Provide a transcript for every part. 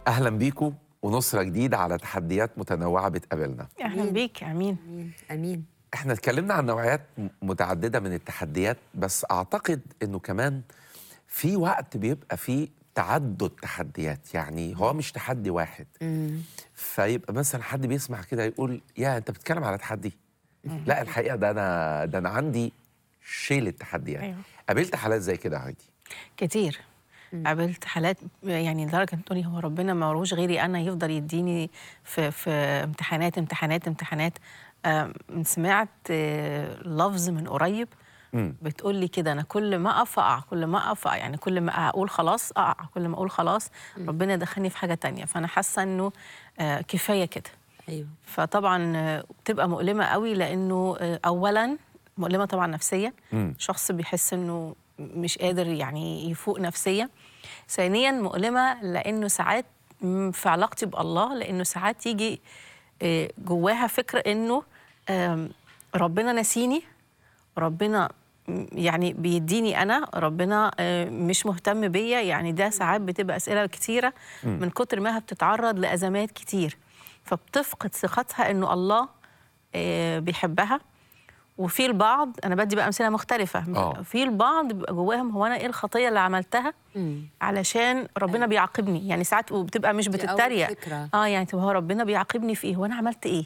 اهلا بيكم ونصره جديده على تحديات متنوعه بتقابلنا اهلا أمين. بيك امين امين امين احنا اتكلمنا عن نوعيات م- متعدده من التحديات بس اعتقد انه كمان في وقت بيبقى فيه تعدد تحديات يعني هو مش تحدي واحد مم. فيبقى مثلا حد بيسمع كده يقول يا انت بتتكلم على تحدي لا الحقيقه ده انا ده انا عندي شيل التحديات أيوة. قابلت حالات زي كده عادي كتير قابلت حالات يعني لدرجه ان تقولي هو ربنا ما وروش غيري انا يفضل يديني في في امتحانات امتحانات امتحانات آم، سمعت آه، لفظ من قريب مم. بتقول لي كده انا كل ما اقف اقع كل ما اقف أقع، يعني كل ما اقول خلاص اقع كل ما اقول خلاص ربنا دخلني في حاجه تانية فانا حاسه انه آه، كفايه كده ايوه فطبعا آه، بتبقى مؤلمه قوي لانه آه، اولا مؤلمه طبعا نفسيا مم. شخص بيحس انه مش قادر يعني يفوق نفسيا ثانيا مؤلمه لانه ساعات م- في علاقتي بالله لانه ساعات يجي آه، جواها فكره انه آم، ربنا نسيني ربنا م- يعني بيديني انا ربنا آه، مش مهتم بيا يعني ده ساعات بتبقى اسئله كتيره من كتر ما هي بتتعرض لازمات كتير فبتفقد ثقتها انه الله آه، بيحبها وفي البعض انا بدي بقى امثله مختلفه آه. في البعض بيبقى جواهم هو انا ايه الخطيه اللي عملتها مم. علشان ربنا بيعاقبني يعني ساعات بتبقى مش دي أول بتتريق فكرة. اه يعني طب هو ربنا بيعاقبني في ايه هو انا عملت ايه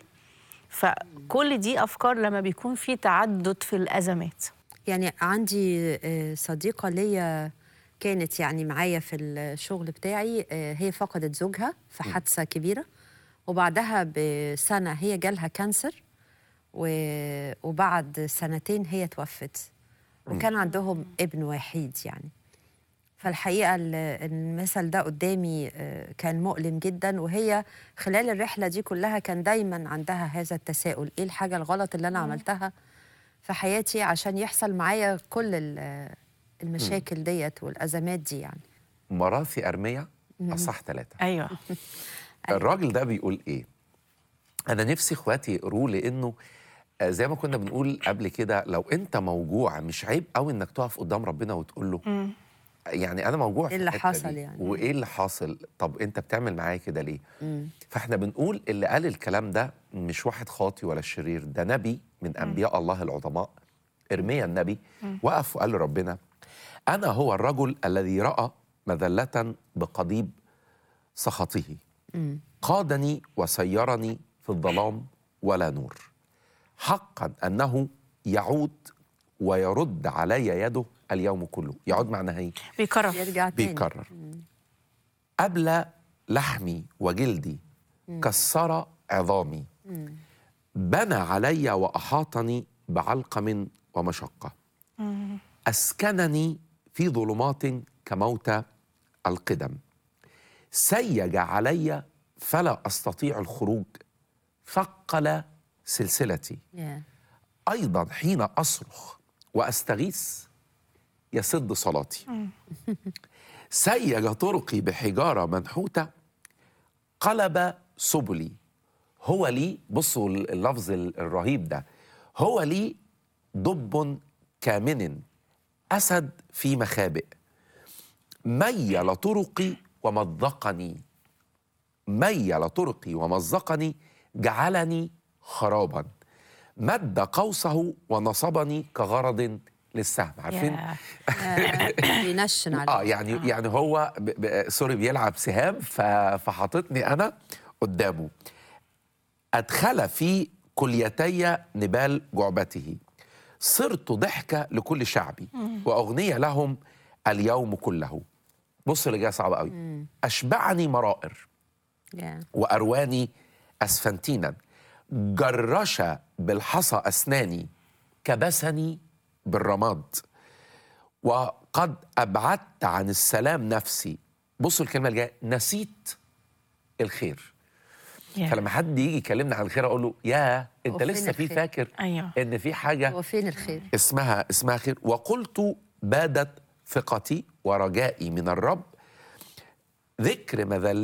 فكل دي افكار لما بيكون في تعدد في الازمات يعني عندي آه، صديقة ليا كانت يعني معايا في الشغل بتاعي آه، هي فقدت زوجها في حادثة كبيرة وبعدها بسنة هي جالها كانسر و- وبعد سنتين هي توفت وكان عندهم ابن وحيد يعني فالحقيقة ال- المثل ده قدامي آه، كان مؤلم جدا وهي خلال الرحلة دي كلها كان دايما عندها هذا التساؤل ايه الحاجة الغلط اللي أنا عملتها في حياتي عشان يحصل معايا كل ال- المشاكل ديت والأزمات دي يعني مراثي ارميه اصح ثلاثه ايوه الراجل ده بيقول ايه انا نفسي اخواتي يقروا لانه آه، زي ما كنا بنقول قبل كده لو انت موجوع مش عيب قوي انك تقف قدام ربنا وتقول له يعني انا موجوع إيه في اللي الحتة حصل دي، يعني؟ وايه اللي حاصل طب انت بتعمل معايا كده ليه فاحنا بنقول اللي قال الكلام ده مش واحد خاطي ولا شرير ده نبي من انبياء الله العظماء ارميا النبي وقف وقال لربنا انا هو الرجل الذي راى مذله بقضيب سخطه قادني وسيرني في الظلام ولا نور حقا انه يعود ويرد علي يده اليوم كله يعود معناها ايه بيكرر يرجع تاني بيكرر أبلى لحمي وجلدي كسر عظامي بنى علي وأحاطني بعلقم ومشقة أسكنني في ظلمات كموت القدم سيج علي فلا أستطيع الخروج ثقل سلسلتي Yeah. أيضا حين أصرخ وأستغيث يسد صلاتي سيج طرقي بحجارة منحوتة قلب سبلي هو لي بصوا اللفظ الرهيب ده هو لي دب كامن أسد في مخابئ ميل طرقي ومزقني ميل طرقي ومزقني جعلني خرابا مد قوسه ونصبني كغرض للسهم عارفين يا. بينشن عليه اه يعني يعني هو ب ب سوري بيلعب سهام ف- فحاططني انا قدامه ادخل في كليتي نبال جعبته صرت ضحكه لكل شعبي واغنيه لهم اليوم كله بص اللي جاي صعب قوي اشبعني مرائر Yeah. وارواني اسفنتينا جرش بالحصى اسناني كبسني بالرماد وقد ابعدت عن السلام نفسي بصوا الكلمه اللي جايه نسيت الخير يا. فلما حد يجي يكلمنا عن الخير اقول له يا انت وفين لسه في الخير؟ فاكر أيوه. ان في حاجه هو فين الخير؟ اسمها اسمها خير وقلت بادت ثقتي ورجائي من الرب ذكر مذل